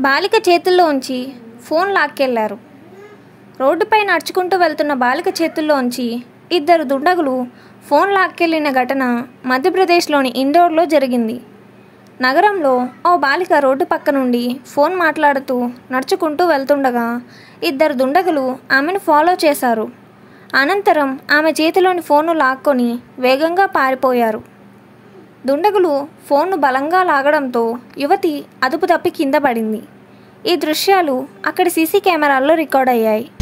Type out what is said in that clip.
బాలిక చేతుల్లో ఉంచి ఫోన్ లాక్కెళ్లారు రోడ్డుపై నడుచుకుంటూ వెళ్తున్న బాలిక చేతుల్లో ఉంచి ఇద్దరు దుండగులు ఫోన్ లాక్కెళ్లిన ఘటన మధ్యప్రదేశ్లోని ఇండోర్లో జరిగింది నగరంలో ఓ బాలిక రోడ్డు పక్క నుండి ఫోన్ మాట్లాడుతూ నడుచుకుంటూ వెళ్తుండగా ఇద్దరు దుండగులు ఆమెను ఫాలో చేశారు అనంతరం ఆమె చేతిలోని ఫోన్ను లాక్కొని వేగంగా పారిపోయారు దుండగులు ఫోన్ను బలంగా లాగడంతో యువతి అదుపు తప్పి కింద పడింది ఈ దృశ్యాలు అక్కడి సీసీ కెమెరాల్లో రికార్డ్ అయ్యాయి